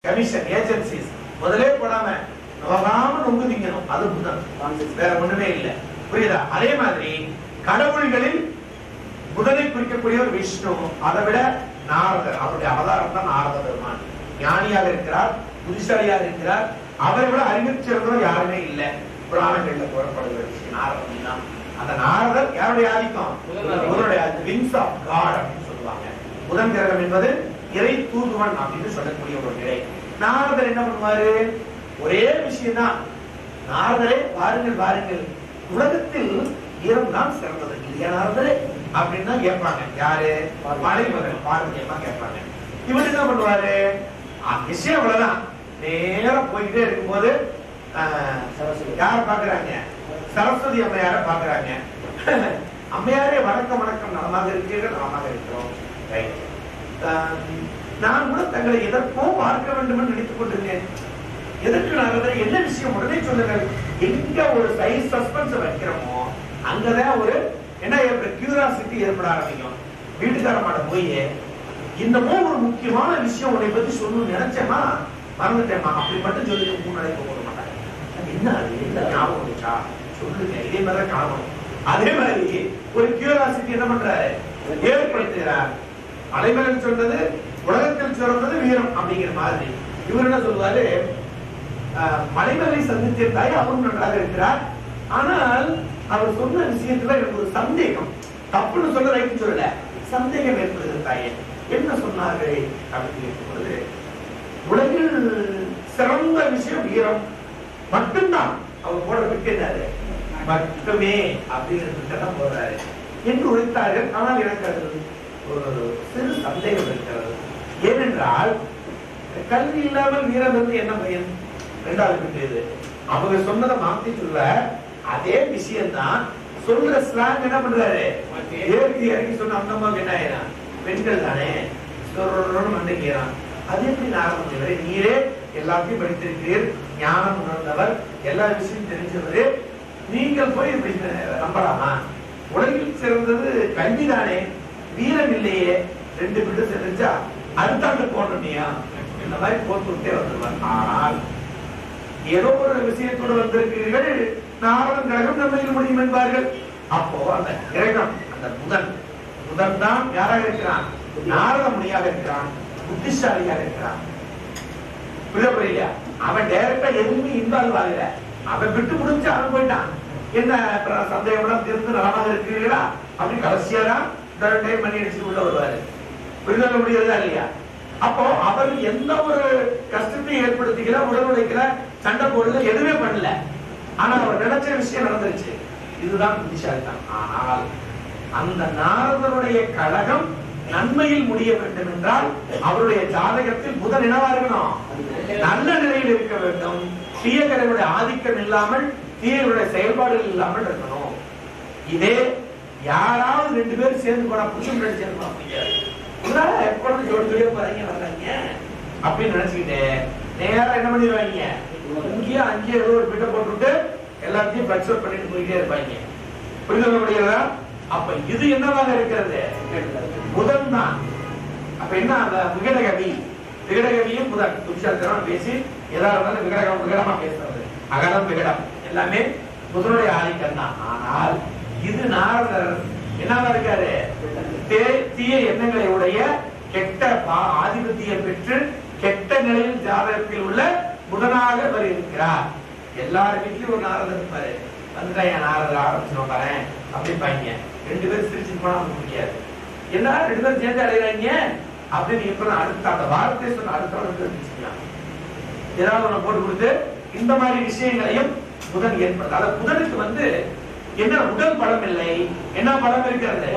Commission agencies முதலே போடாம நோகாம நொங்கு திங்கணும் அது புதன் வேற ஒண்ணுமே இல்ல புரியுதா அதே மாதிரி கடவுள்களில் புதனை குறிக்கக்கூடிய ஒரு விஷ்ணு அதை விட நாரதர் அவருடைய அவதாரம் தான் நாரத பெருமான் ஞானியாக இருக்கிறார் புத்திசாலியாக இருக்கிறார் அவரை விட அறிவிற் சிறந்தவர் யாருமே இல்ல புராணங்கள்ல கூறப்படுகிற விஷயம் நாரதன் தான் அந்த நாரதர் யாருடைய ஆதிக்கம் புதனுடைய. புதனுடைய விங்ஸ் ஆஃப் காட் அப்படின்னு சொல்லுவாங்க புதன் கிரகம் என்பது இறை தூதுவன் அப்படின்னு சொல்லக்கூடிய ஒரு நிலை நாரதர் என்ன பண்ணுவாரு ஒரே விஷயம் தான் நாரதரே வாருங்கள் வாருங்கள் உலகத்தில் ஈரம் தான் சிறந்தது இல்லையா நாரதரே அப்படின்னு தான் கேட்பாங்க யாரு மலைமகன் பார்வதியமா கேட்பாங்க இவர் என்ன பண்ணுவாரு ஆ, விஷயம் அவ்வளவுதான் நேரா போயிட்டே இருக்கும்போது ஆஹ், யார பாக்குறாங்க சரஸ்வதி அம்மையார பாக்குறாங்க அம்மையாரே வணக்கம் வணக்கம் நலமாக இருக்கிறீர்கள் நலமாக இருக்கிறோம் Right. ஆஹ், நான் கூட தங்களை எதற்கோ பார்க்க வேண்டும் என்று நினைத்துக் கொண்டிருந்தேன் எதற்கு நாங்கள் என்ன விஷயம் உடனே சொல்லுங்கள் எங்க ஒரு சைஸ் சஸ்பென்ஸ் வைக்கிறோமோ அங்கதான் ஒரு என்ன ஏற்பட கியூரியாசிட்டி ஏற்பட ஆரம்பிக்கும் வீட்டுக்காரமாட போய் இன்னமோ ஒரு முக்கியமான விஷயம் உன்னை பத்தி சொல்லணும்னு நினைச்சேமா மறந்துட்டேமா அப்படி மட்டும் சொல்லி மூணு நாளைக்கு போக மாட்டாங்க என்ன அது என்ன ஞாபகம் வந்துச்சா சொல்லுங்க இதே மாதிரி தான் காணணும் அதே மாதிரி ஒரு கியூரியாசிட்டி என்ன பண்றாரு ஏற்படுத்துகிறார் அலைமகன் சொன்னது உலகத்தில் சிறந்தது வீரம் அப்படிங்கிற மாதிரி இவர் என்ன சொல்லுவாரு ஆஹ், மலைமலை சந்தித்திருந்தாய் அவரும் நன்றாக இருக்கிறார் ஆனால் அவர் சொன்ன விஷயத்துல எனக்கு ஒரு சந்தேகம் தப்புன்னு சொல்ல ரைட்டு சொல்லல சந்தேகம் ஏற்படுகிறது தாயே என்ன சொன்னார்கள் அப்படின்னு கேட்கும் பொழுது உலகில் சிறந்த விஷயம் வீரம் மட்டும்தான் அவர் போட விட்டுறாரு மட்டுமே அப்படிங்கிறது தான் போடுறாரு என்று உரைத்தார்கள் ஆனால் எனக்கு அது ஒரு சிறு சந்தேகம் இருக்கிறது ஏனென்றால் கல்வி இல்லாமல் வீரம் இருந்து என்ன பயன் ரெண்டாவது பிரிவு அவங்க சொன்னதை மாத்தி சொல்ல அதே விஷயம் தான் சொல்ற ஸ்லாங் என்ன பண்றாரு ஏற்றி இறங்கி சொன்ன அந்த அம்மாவுக்கு என்ன ஆயிரம் பெண்கள் தானே சொர்றோன்னு மண்டைக்கிறான் அது எப்படி ஆரம்பிச்சவரே நீரே எல்லாத்தையும் படித்திருக்கிறீர் ஞானம் உணர்ந்தவர் எல்லா விஷயம் தெரிஞ்சவரு நீங்கள் போய் இப்படி நம்பலாமா உலகில் சிறந்தது கல்விதானே வீரம் இல்லையே ரெண்டு பிட்டு செஞ்சா அடுத்தாண்டு போடணுமியா இந்த மாதிரி போட்டு விட்டே வந்துருவார் ஆனால் ஏதோ ஒரு விஷயத்தோடு வந்திருக்கிறீர்கள் நாரதன் கிரகம் நம்மையில் முடியும் என்பார்கள் அப்போ அந்த கிரகம் அந்த புதன் புதன் தான் யாராக இருக்கிறான் நாரத முனியாக இருக்கிறான் புத்திசாலியாக இருக்கிறான் புரியுதா புரியலையா அவன் டைரக்டா எதுவுமே இன்வால்வ் ஆகல அவன் விட்டு முடிஞ்சு அவன் போயிட்டான் என்ன அப்புறம் சந்தேகம் திருந்து நலமாக இருக்கிறீர்களா அப்படி கடைசியா தான் தேர்ட் டைம் பண்ணி அடிச்சு உள்ள வருவாரு புரிதல் முடியறதா இல்லையா அப்போ அவர் எந்த ஒரு கஷ்டத்தையும் ஏற்படுத்திக்கல உடல் உழைக்கல சண்டை போடல எதுவுமே பண்ணல ஆனா அவர் நினைச்ச விஷயம் நடந்துருச்சு இதுதான் புத்திசாலிதான் ஆனால் அந்த நாரதனுடைய கழகம் நன்மையில் முடிய வேண்டும் என்றால் அவருடைய ஜாதகத்தில் புதன் என்னவா இருக்கணும் நல்ல நிலையில் இருக்க வேண்டும் தீயகரனுடைய ஆதிக்கம் இல்லாமல் தீயவருடைய செயல்பாடுகள் இல்லாமல் இருக்கணும் இதே யாராவது ரெண்டு பேரும் சேர்ந்து போனா புருஷன் ரெண்டு சேர்ந்து போனா முடியாது உங்களால எப்பொழுது ஜோடி ஜோடியா போறீங்க வர்றாங்க அப்படின்னு நினைச்சுக்கிட்டு நேரா என்ன பண்ணிடுவாங்க இங்கேயே அங்கேயே ஏதோ ஒரு பிட்ட போட்டுட்டு எல்லாத்தையும் பிளக்ஸ் பண்ணிட்டு போயிட்டே இருப்பாங்க புரிந்து முடிகிறதா அப்ப இது என்னவாக இருக்கிறது புதன் தான் அப்ப என்ன அந்த விகடகவி விகடகவியும் புதன் துஷாத்திரம் பேசி எதா இருந்தாலும் விகடகம் விகடமா பேசுறது அகலம் விகடம் எல்லாமே புதனுடைய ஆதிக்கம் தான் ஆனால் இது நாரதர் என்னவா இருக்காரு தே- தீய எண்ணங்களை உடைய கெட்ட பா- ஆதிபத்தியம் பெற்று கெட்ட நிலையில் ஜாதகத்தில் உள்ள புதனாக அவர் இருக்கிறார் எல்லார் வீட்லயும் ஒரு நாரதர் இருப்பாரு வந்துட்டா என் நாரதர் ஆரம்பிச்சு பாரு அப்படிப்பாங்க ரெண்டு பேரும் சிரிச்சு போனா அவனுக்கு பிடிக்காது என்ன ரெண்டு பேரும் சேர்ந்து அடைகிறாங்க அப்படின்னு இப்ப நான் அடுத்த அந்த வார்த்தை சொன்ன அடுத்த வச்சுக்கலாம் ஏதாவது ஒண்ணு போட்டு கொடுத்து இந்த மாதிரி விஷயங்களையும் புதன் ஏற்படுது அதாவது புதனுக்கு வந்து என்ன உடல் பலம் இல்லை என்ன பலம் இருக்கிறது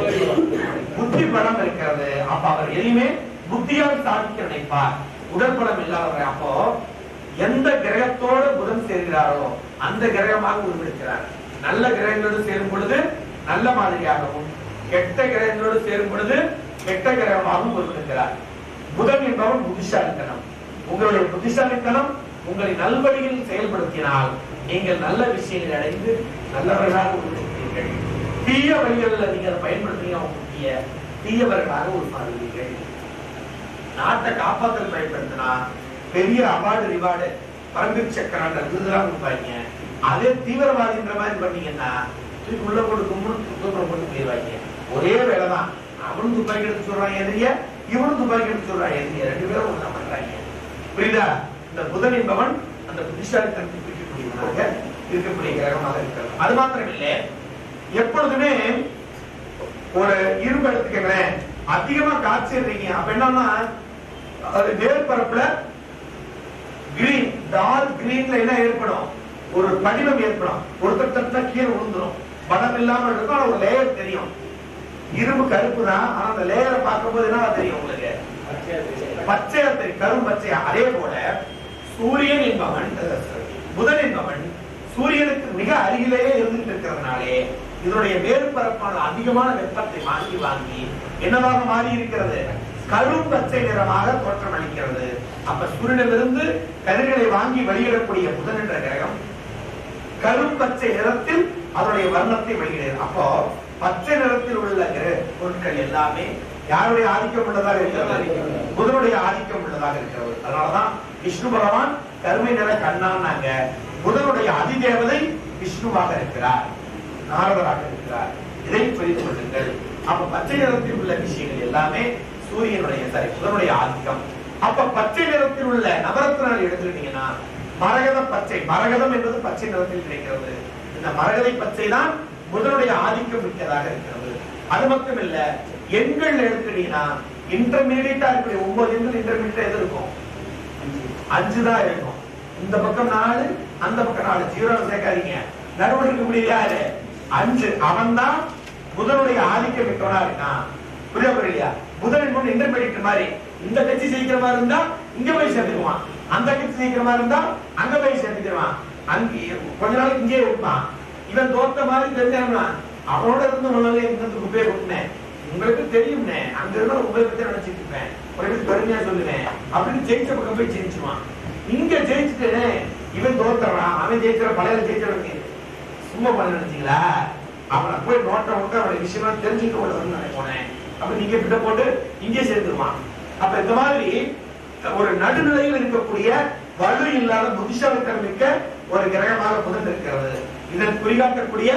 புத்தி பலம் இருக்கிறது அப்ப அவர் எதையுமே புத்தியால் சாதிக்க நினைப்பார் உடல் பலம் இல்லாதவர் அப்போ எந்த கிரகத்தோடு புதன் சேர்கிறாரோ அந்த கிரகமாக உருவெடுக்கிறார் நல்ல கிரகங்களோடு சேரும் பொழுது நல்ல மாதிரியாகவும் கெட்ட கிரகங்களோடு சேரும் பொழுது கெட்ட கிரகமாகவும் உருவெடுக்கிறார் புதன் என்பவன் புத்திசாலித்தனம் உங்களுடைய புத்திசாலித்தனம் உங்களை நல்வழியில் செயல்படுத்தினால் நீங்கள் நல்ல விஷயங்களை அடைந்து நல்லவர்களாக உருவெடுப்பீர்கள் தீய வழிகளில் நீங்க அதை பயன்படுத்துறீங்க அவங்க புத்திய தீயவர்களாக உருமாறுவீர்கள் நாட்டை காப்பாற்றல் பயன்படுத்தினா பெரிய அவார்டு ரிவார்டு பரம்பீர் சக்கராண்ட விருதுலாம் கொடுப்பாங்க அதே தீவிரவாதின்ற மாதிரி பண்ணீங்கன்னா தூக்கி உள்ள போட்டு கும்பணும் தூக்கம் போட்டு போயிடுவாங்க ஒரே வேலை தான் அவனும் துப்பாக்கி எடுத்து சொல்றான் எதிரிய இவனும் துப்பாக்கி எடுத்து சொல்றான் எதிரிய ரெண்டு பேரும் ஒண்ணா பண்றாங்க புரியுதா இந்த புதன் என்பவன் அந்த புத்திசாலித்தனத்தை குறிக்கக்கூடியவனாக இருக்கக்கூடிய கிரகமாக இருக்கிறது அது மாத்திரம் இல்லை எப்பொழுதுமே ஒரு இரும்பு எடுத்துக்கிறேன் அதிகமா காய்ச்சிடுறீங்க அப்ப என்னன்னா அது மேற்பரப்புல கிரீன் டார்க் கிரீன்ல என்ன ஏற்படும் ஒரு படிவம் ஏற்படும் ஒருத்தர் தட்டா கீழே விழுந்துரும் படம் இல்லாம இருக்கும் ஆனா ஒரு லேயர் தெரியும் இரும்பு கருப்பு தான் ஆனா அந்த லேயரை பார்க்கும்போது என்ன தெரியும் உங்களுக்கு பச்சையா தெரியும் கரும் பச்சையா அதே போல சூரியன் என்பவன் புதன் என்பவன் சூரியனுக்கு மிக அருகிலேயே இருந்துட்டு இருக்கிறதுனாலே இதனுடைய மேற்பரப்பான அதிகமான வெப்பத்தை வாங்கி வாங்கி என்னவாக மாறி இருக்கிறது கரும் பச்சை நிறமாக தோற்றம் அளிக்கிறது அப்ப சூரியனிலிருந்து கதிர்களை வாங்கி வெளியிடக்கூடிய புதன் என்ற கிரகம் கரும் பச்சை நிறத்தில் அதனுடைய வர்ணத்தை வெளியிடுகிறது அப்போ பச்சை நிறத்தில் உள்ள கிர- பொருட்கள் எல்லாமே யாருடைய ஆதிக்கம் உள்ளதாக இருக்கிறது புதனுடைய ஆதிக்கம் உள்ளதாக இருக்கிறது அதனாலதான் விஷ்ணு பகவான் கருமை நிற கண்ணான்னாங்க புதனுடைய அதிதேவதை விஷ்ணுவாக இருக்கிறார் நாரதராக இருக்கிறார் இதை புரிந்து கொள்ளுங்கள் அப்ப பச்சை நிறத்தில் உள்ள விஷயங்கள் எல்லாமே சூரியனுடைய சரி புதனுடைய ஆதிக்கம் அப்ப பச்சை நிறத்தில் உள்ள நவரத்னால் எடுத்துக்கிட்டீங்கன்னா மரகத பச்சை மரகதம் என்பது பச்சை நிறத்தில் கிடைக்கிறது இந்த மரகதை பச்சை தான் புதனுடைய ஆதிக்கம் மிக்கதாக இருக்கிறது அது மட்டும் இல்ல எண்கள் எடுத்துக்கிட்டீங்கன்னா இன்டர்மீடியட்டா இருக்கக்கூடிய ஒன்பது எண்கள் இன்டர்மீடியட்டா எது இருக்கும் அஞ்சு தான் இருக்கும் இந்த பக்கம் நாலு அந்த பக்கம் நாலு ஜீரோ சேர்க்காதீங்க நடுவில் இருக்கக்கூடிய யாரு அஞ்சு அவன் தான் புதனுடைய ஆதிக்கம் மிக்கவனா இருக்கான் புரியா புரியலையா புதன் என்பவன் இன்டர்மீடியட் மாதிரி இந்த கட்சி ஜெயிக்கிற மாதிரி இருந்தா இங்க போய் சேர்த்துக்குவான் அந்த கட்சி ஜெயிக்கிற மாதிரி இருந்தா அங்க போய் சேர்த்துக்கிடுவான் அங்கே கொஞ்ச நாள் இங்கே இருப்பான் இவன் தோத்த மாதிரி தெரிஞ்சானா அவனோட இருந்து முதல்ல இந்த குப்பையை கொட்டினேன் உங்களுக்கு தெரியும்னே அங்க இருந்தா உங்களை பத்தி நினைச்சிட்டு இருப்பேன் ஒரு இடத்துக்கு பெருமையா சொல்லுவேன் அப்படின்னு ஜெயிச்ச பக்கம் போய் ஜெயிச்சுவான் இங்க ஜெயிச்சுட்டேனே இவன் தோத்துறான் அவன் ஜெயிக்கிற பழைய ஜெயிச்சவனுக்கு சும்மா பண்ண நினைச்சீங்களா அவனை போய் நோட்டை விட்டு அவனுடைய விஷயமா தெரிஞ்சுக்க விடணும்னு போனேன் அப்ப நீங்க பிட்ட போட்டு இங்கே சேர்ந்துருவான் அப்ப இந்த மாதிரி ஒரு நடுநிலையில் இருக்கக்கூடிய வலு இல்லாத புத்திசாலித்தனம் மிக்க ஒரு கிரகமாக புதன் இருக்கிறது இதன் குறிகாட்டக்கூடிய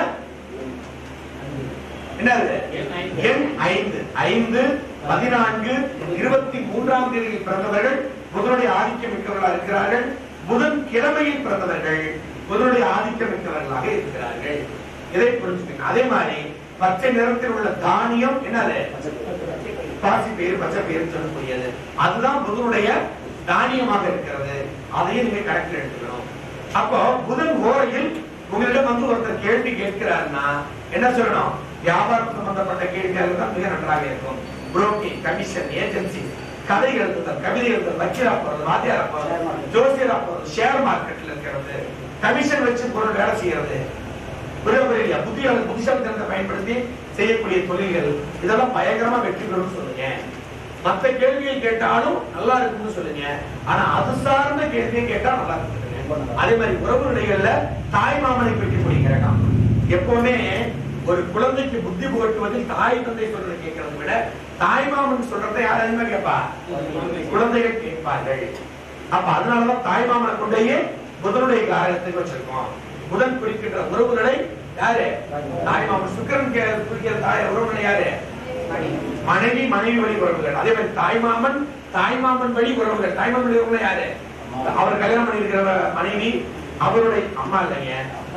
என்னது எண் ஐந்து ஐந்து பதினான்கு இருபத்தி மூன்றாம் தேதியில் பிறந்தவர்கள் புதனுடைய ஆதிக்கம் மிக்கவர்களாக இருக்கிறார்கள் புதன் கிழமையில் பிறந்தவர்கள் புதனுடைய ஆதிக்கம் மிக்கவர்களாக இருக்கிறார்கள் இதை புரிஞ்சுக்கணும் அதே மாதிரி பச்சை நிறத்தில் உள்ள தானியம் என்னது பாசி பெயர் பச்சை பெயர் சொல்லக்கூடியது அதுதான் புதனுடைய தானியமாக இருக்கிறது அதையும் நீங்க கணக்கில் எடுத்துக்கணும் அப்போ புதன் ஓரையில் உங்களிடம் வந்து ஒருத்தர் கேள்வி கேட்கிறாருன்னா என்ன சொல்லணும் வியாபாரம் சம்பந்தப்பட்ட கேள்விகள் தான் மிக நன்றாக இருக்கும் புரோக்கிங் கமிஷன் ஏஜென்சி கதை எழுதுதல் கவிதை எழுதுதல் வக்கீலா போறது வாத்தியாரா போறது ஜோசியரா போறது ஷேர் மார்க்கெட்ல இருக்கிறது கமிஷன் வச்சு பொருள் வேலை செய்யறது புரியவில்லையா புத்தியாளர் புத்திசாலித்தனத்தை பயன்படுத்தி செய்யக்கூடிய தொழில்கள் இதெல்லாம் பயங்கரமா வெற்றி பெறும் சொல்லுங்க மத்த கேள்வியை கேட்டாலும் நல்லா இருக்கும்னு சொல்லுங்க ஆனா அது சார்ந்த கேள்வியை கேட்டா நல்லா இருக்கும் சொல்லுங்க. அதே மாதிரி உறவு நிலைகள்ல தாய் மாமனை குறிக்கக்கூடிய கிரகம் எப்பவுமே ஒரு குழந்தைக்கு புத்தி புகட்டுவதில் தாய் தந்தை சொல்றதை கேட்கறதை விட தாய் மாமன் சொல்றதை யார் அதிகமா கேட்பா குழந்தைகள் கேட்பார்கள் அப்ப அதனாலதான் தாய் மாமனை கொண்டேயே புதனுடைய காரகத்துக்கு வச்சிருக்கோம் புதன் குறிக்கின்ற உறவுகளை யாரு தாய் மாமன் சுக்கிரன் கே- குறிக்கிற தாய் உறவுகளை யாரு மனைவி மனைவி வழி உறவுகள் அதே மாதிரி தாய் மாமன் தாய் மாமன் வழி உறவுகள் தாய் மாமன் வழி உறவுகள் யாரு அவர் கல்யாணம் பண்ணியிருக்கிற மனைவி அவருடைய அம்மா இல்லைங்க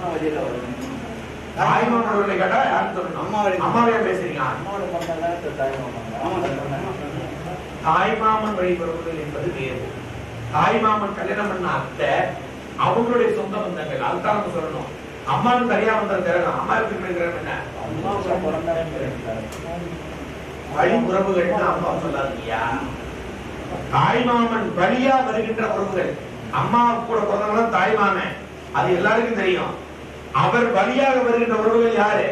தாய் மாமன் உறவுகளை கேட்டா யாருன்னு சொல்லணும் அம்மா வழி. அம்மாவே பேசுறீங்க தாய் மாமன் வழி உறவுகள் என்பது வேறு தாய் மாமன் கல்யாணம் பண்ண அத்தை அவங்களுடைய சொந்த பந்தங்கள் அதுதான் நம்ம சொல்லணும் அம்மாவுக்கு தனியா வந்த கிரகம் அம்மா இருக்கிற கிரகம் என்ன வழி உறவுகள்னு அம்மா சொல்லாதீங்கயா தாய் மாமன் வழியா வருகின்ற உறவுகள் அம்மா கூட பிறந்தவங்க தாய் மாமன் அது எல்லாருக்கும் தெரியும் அவர் வழியாக வருகின்ற உறவுகள் யாரு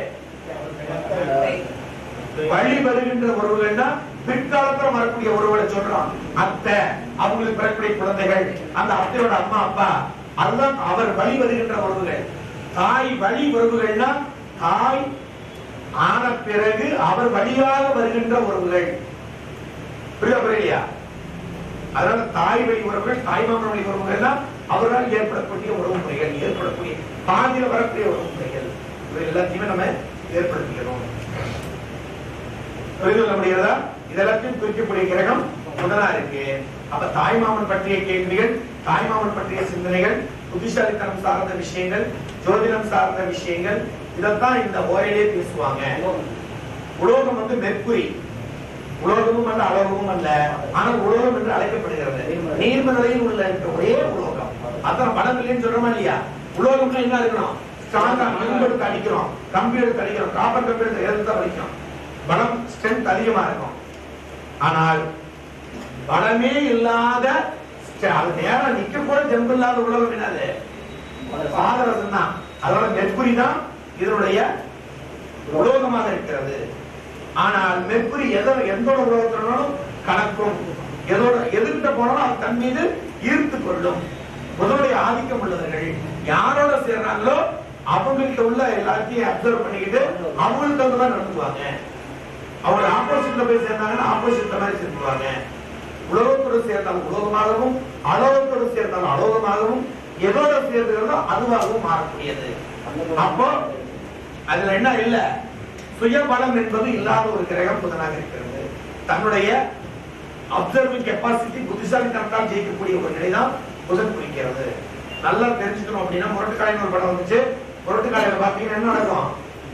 வழி வருகின்ற உறவுகள்னா பிற்காலத்துல வரக்கூடிய உறவுகளை சொல்றோம் அத்தை அவங்களுக்கு பிறக்கக்கூடிய குழந்தைகள் அந்த அத்தையோட அம்மா அப்பா அதுதான் அவர் வழி வருகின்ற உறவுகள் தாய் வழி உறவுகள்னா தாய் ஆன பிறகு அவர் வழியாக வருகின்ற உறவுகள் புரியுதா புரியலையா அதனால தாய் வழி உறவுகள் தாய் மாமன் வழி உறவுகள் எல்லாம் அவர்களால் ஏற்படக்கூடிய உறவு முறைகள் ஏற்படக்கூடிய பாதியில வரக்கூடிய உறவு முறைகள் இவை எல்லாத்தையுமே நம்ம ஏற்படுத்திக்கணும் புரிந்து கொள்ள முடிகிறதா இதெல்லாத்தையும் குறிக்கக்கூடிய கிரகம் புதனா இருக்கு அப்ப தாய்மாமன் பற்றிய கேள்விகள் தாய்மாமன் பற்றிய சிந்தனைகள் புத்திசாலித்தனம் சார்ந்த விஷயங்கள் ஜோதிடம் சார்ந்த விஷயங்கள் இதைத்தான் இந்த ஓரையிலே பேசுவாங்க உலோகம் வந்து மெர்க்குரி உலோகமும் அல்ல அலோகமும் அல்ல ஆனால் உலோகம் என்று அழைக்கப்படுகிறது நீர்ம நிலையில் உள்ள இருக்கிற ஒரே உலோகம் அதான் பலம் இல்லைன்னு சொல்றோமா இல்லையா உலோகம்னா என்ன இருக்கணும் ஸ்ட்ராங்கா இரும்பு எடுத்து அடிக்கிறோம் கம்பி எடுத்து அடிக்கிறோம் காப்பர் கம்பி எடுத்து எடுத்து அடிக்கிறோம் பலம் ஸ்ட்ரென்த் அதிகமா இருக்கும் ஆனால் பலமே இல்லாத ஸ்ட- அது நேரம் நிக்க கூட ஜெம்பு இல்லாத உலகம் என்னது பாதரசம் தான் அதோட மெர்க்குரி தான் இதனுடைய உலோகமாக இருக்கிறது ஆனால் மெர்க்குரி எதோ எந்த உலோகத்தினாலும் கலக்கும் எதோட எதிர்கிட்ட போனாலும் அது தன் மீது ஈர்த்து கொள்ளும் புதனுடைய ஆதிக்கம் உள்ளவர்கள் யாரோட சேர்றாங்களோ அவங்கள்ட்ட உள்ள எல்லாத்தையும் அப்சர்வ் பண்ணிக்கிட்டு அவங்களுக்கு தகுந்த மாதிரி நடந்துக்குவாங்க அவங்க ஆப்போசிட்ல போய் சேர்ந்தாங்கன்னா ஆப்போசிட்ல மாதிரி சேர்ந்துக்குவாங்க உலகத்தோடு சேர்ந்தால் உலோகமாகவும் அலோகத்தோடு சேர்ந்தால் அலோகமாகவும் எதோட சேர்ந்துகிறதோ அதுவாகவும் மாறக்கூடியது அப்போ அதுல என்ன இல்ல சுயபலம் என்பது இல்லாத ஒரு கிரகம் புதனாக இருக்கிறது தன்னுடைய அப்சர்விங் கெப்பாசிட்டி புத்திசாலித்தனத்தால் ஜெயிக்கக்கூடிய ஒரு நிலைதான் புதன் குறிக்கிறது நல்லா தெரிஞ்சுக்கணும் அப்படின்னா முரட்டுக்காலைன்னு ஒரு படம் வந்துச்சு முரட்டுக்காலையில பாத்தீங்கன்னா என்ன நடக்கும்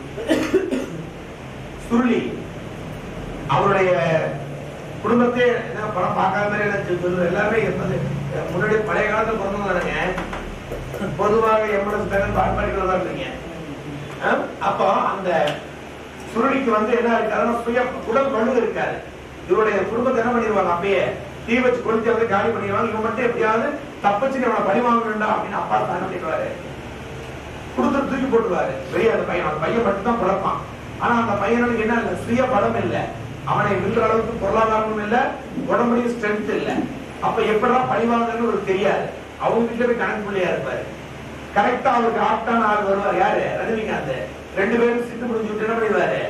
சுருளி அவருடைய குடும்பத்தை என்ன படம் பார்க்காத மாதிரி எனக்கு சொல்லுது எல்லாமே இருந்தது முன்னாடி பழைய காலத்துல பிறந்தவங்க பொதுவாக எவ்வளவு பேரும் பாடுபடுகிறதா இருந்தீங்க அஹ் அப்போ அந்த சுருளிக்கு வந்து என்ன இருக்காருன்னா சுய உடல் வலு இருக்காரு இவருடைய குடும்பத்தை என்ன பண்ணிடுவாங்க அப்பயே தீ வச்சு கொளுத்தி வந்து காலி பண்ணிடுவாங்க இவன் மட்டும் எப்படியாவது தப்பிச்சு அவனை பழி வாங்க வேண்டாம் அப்படின்னு அப்பா தான் என்ன பண்ணிடுவாரு கொடுத்து தூக்கி போட்டுருவாரு பெரிய அந்த பையன் அந்த பையன் மட்டும் தான் பிறப்பான் ஆனா அந்த பையனுக்கு என்ன இல்ல சுய பலம் இல்ல அவனை வெல்ற அளவுக்கு பொருளாதாரமும் இல்ல உடம்புலையும் ஸ்ட்ரென்த் இல்ல அப்ப எப்படிதான் பழி வாங்கன்னு ஒரு தெரியாது அவங்க கிட்ட போய் கணக்கு பிள்ளையா இருப்பாரு கரெக்டா அவருக்கு ஆப்டான ஆள் வருவார் யாரு ரஜினிகாந்த் ரெண்டு பேரும் சித்து முடிஞ்சு விட்டு என்ன பண்ணிடுவாரு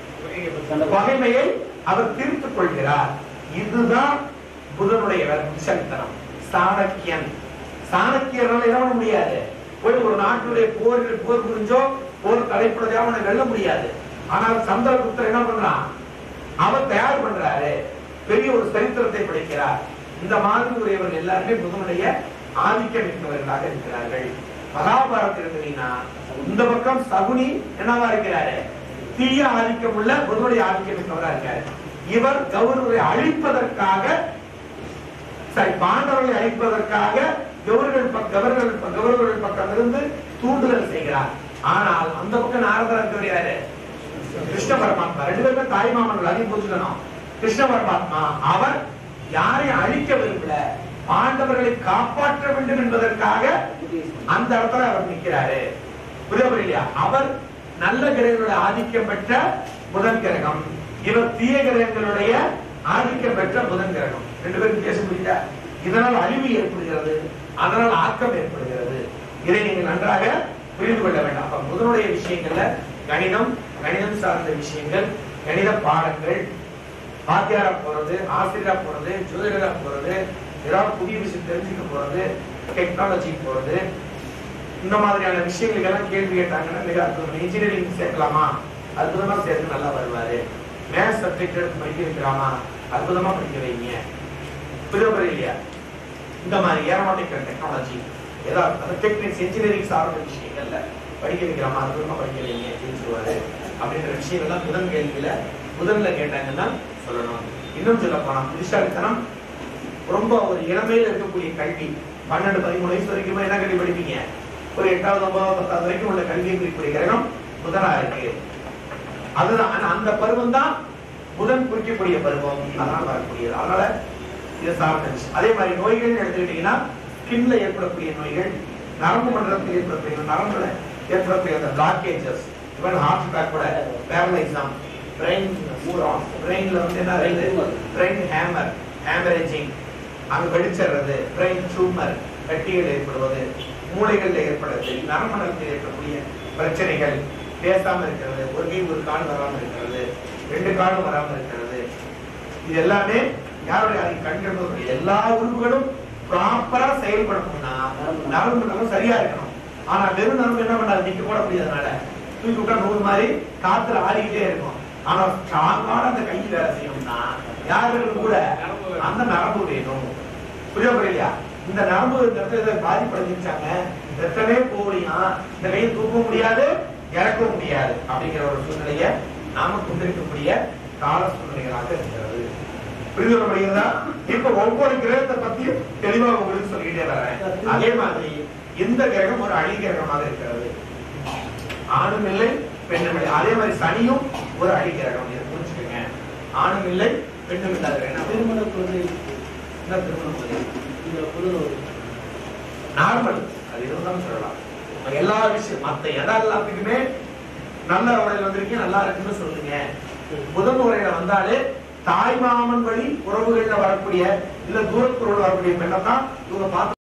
பகைமையை அவர் தீர்த்துக் கொள்கிறார் இதுதான் புதனுடைய புத்திசாலித்தனம் சாணக்கியன் சாணக்கியரால என்ன பண்ண முடியாது போய் ஒரு நாட்டுடைய போர்கள் போர் புரிஞ்சோ போர் தலைப்படுறதோ அவனை வெல்ல முடியாது ஆனால் சந்திரகுப்தர் என்ன பண்றான் அவர் தயார் பண்றாரு பெரிய ஒரு சரித்திரத்தை படைக்கிறார் இந்த மாதிரி உடையவர்கள் எல்லாருமே புதனுடைய ஆதிக்கம் மிக்கவர்களாக இருக்கிறார்கள் மகாபாரதம் எடுத்தீங்கன்னா இந்த பக்கம் சகுனி என்னவா இருக்கிறாரு தீய ஆதிக்கம் உள்ள புதனுடைய ஆதிக்கம் மிக்கவரா இருக்காரு இவர் கௌரவரை அழிப்பதற்காக சரி பாண்டவர்களை அழிப்பதற்காக கௌரவர்கள் பக்க- கௌரவர்கள் பக்க- கௌரவர்கள் பக்கம் இருந்து தூண்டுதல் செய்கிறார் ஆனால் அந்த பக்கம் நாரதர் இருக்கிறவர் யாரு கிருஷ்ண பரமாத்மா ரெண்டு பேருமே தாய் மாமன்கள் அதையும் புரிஞ்சுக்கணும் கிருஷ்ண பரமாத்மா அவர் யாரையும் அழிக்க விரும்பல பாண்டவர்களை காப்பாற்ற வேண்டும் என்பதற்காக அந்த இடத்துல அவர் நிற்கிறாரு புரியுது இல்லையா அவர் நல்ல கிரகங்களுடைய ஆதிக்கம் பெற்ற புதன் கிரகம் இவர் தீய கிரகங்களுடைய ஆதிக்கம் பெற்ற புதன் கிரகம் ரெண்டு பேரும் பேச முடியுதா இதனால் அழிவு ஏற்படுகிறது அதனால் ஆக்கம் ஏற்படுகிறது இதை நீங்கள் நன்றாக புரிந்து கொள்ள வேண்டாம் அப்ப புதனுடைய விஷயங்கள்ல கணிதம் கணிதம் சார்ந்த விஷயங்கள் கணித பாடங்கள் வாத்தியாரா போறது ஆசிரியரா போறது ஜோதிடரா போறது ஏதாவது புதிய விஷயம் தெரிஞ்சுக்க போறது டெக்னாலஜி போறது இந்த மாதிரியான விஷயங்களுக்கு எல்லாம் கேள்வி கேட்டாங்கன்னா மிக அற்புதம் இன்ஜினியரிங் சேர்க்கலாமா அற்புதமா சேர்த்து நல்லா வருவாரு மேத்ஸ் சப்ஜெக்ட் எடுத்து படிக்க வைக்கலாமா அற்புதமா படிக்க வைங்க புரியுது இல்லையா இந்த மாதிரி ஏரோநாட்டிக்கல் டெக்னாலஜி ஏதாவது அந்த டெக்னிக்ஸ் இன்ஜினியரிங் சார்ந்த விஷயங்கள்ல படிக்க வைக்கலாமா அற்புதமா படிக்க வைங்க ஜெயிச்சிருவாரு அப்படின்ற விஷயங்கள்லாம் புதன் கேள்வியில முதல்ல கேட்டாங்கன்னா சொல்லணும் இன்னும் சொல்ல போனா புத்திசாலித்தனம் ரொம்ப ஒரு இளமையில இருக்கக்கூடிய கல்வி பன்னெண்டு பதிமூணு வயசு வரைக்கும் என்ன கல்வி படிப்பீங்க ஒரு எட்டாவது ஒன்பதாவது பத்தாவது வரைக்கும் உள்ள கல்வியை குறிக்கக்கூடிய கிரகம் புதனா இருக்கு அதுதான் ஆனா அந்த பருவம் தான் புதன் குறிக்கக்கூடிய பருவம் அதனால வரக்கூடியது அதனால இது சார்ந்த விஷயம் அதே மாதிரி நோய்கள் எடுத்துக்கிட்டீங்கன்னா ஸ்கின்ல ஏற்படக்கூடிய நோய்கள் நரம்பு மண்டலத்தில் ஏற்படக்கூடிய நரம்புல ஏற்படக்கூடிய அந்த பிளாக்கேஜஸ் இவன் ஹார்ட் அட்டாக் கூட பேரலைசம் பிரெயின் பிரெயின்ல வந்து என்ன ஆகுது பிரெயின் ஹேமர் ஹேமரேஜிங் அங்க வெடிச்சிடுறது பிரெயின் டியூமர் கட்டிகள் ஏற்படுவது மூளைகள்ல ஏற்படுறது நரம்பணத்தில் ஏற்படக்கூடிய பிரச்சனைகள் பேசாம இருக்கிறது ஒரு கை ஒரு கால் வராம இருக்கிறது ரெண்டு காலும் வராம இருக்கிறது இது எல்லாமே யாருடைய அது கண்கள் முதல் எல்லா உறுப்புகளும் ப்ராப்பரா செயல்படணும்னா நரம்பு மண்டலம் சரியா இருக்கணும் ஆனா வெறும் நரம்பு என்ன பண்ணாது நிக்க கூட முடியாதனால தூக்கி விட்டா நூறு மாதிரி காத்துல ஆடிக்கிட்டே இருக்கும் ஆனா ஸ்ட்ராங்கான அந்த கை வேலை செய்யணும்னா யாருக்கு கூட அந்த நரம்பு வேணும் புரிய புரியலையா இந்த நரம்பு இந்த இடத்துல பாதிப்படைஞ்சிருச்சாங்க ரத்தமே போகலையா இந்த கையை தூக்க முடியாது இறக்கவும் முடியாது அப்படிங்கிற ஒரு சூழ்நிலைய நாம கொண்டிருக்கக்கூடிய கால சூழ்நிலைகளாக இருக்கிறது புரிதல் முடியுதா இப்ப ஒவ்வொரு கிரகத்தை பத்தியும் தெளிவா உங்களுக்கு சொல்லிக்கிட்டே வரேன் அதே மாதிரி இந்த கிரகம் ஒரு அழி கிரகமாக இருக்கிறது ஆணும் இல்லை பெண்ணும் இல்லை அதே மாதிரி சனியும் ஒரு அழி கிரகம் இதை புரிஞ்சுக்கோங்க ஆணும் இல்லை பெண்ணும் இல்லாத கிரகம் திருமண குழந்தை என்ன திருமணம் முதலில் இந்த புதன் நார்மல் அது இருந்தாலும் சொல்லலாம் இப்ப எல்லா விஷயம் மத்த எதா எல்லாத்துக்குமே நல்ல உரையில வந்திருக்கீங்க நல்லா இருக்குன்னு சொல்லுங்க புதன் உரையில வந்தாலே தாய் மாமன் வழி உறவுகள்ல வரக்கூடிய இல்ல தூரத்துறவுல வரக்கூடிய பெண்ணை தான் இவங்க பார்த்து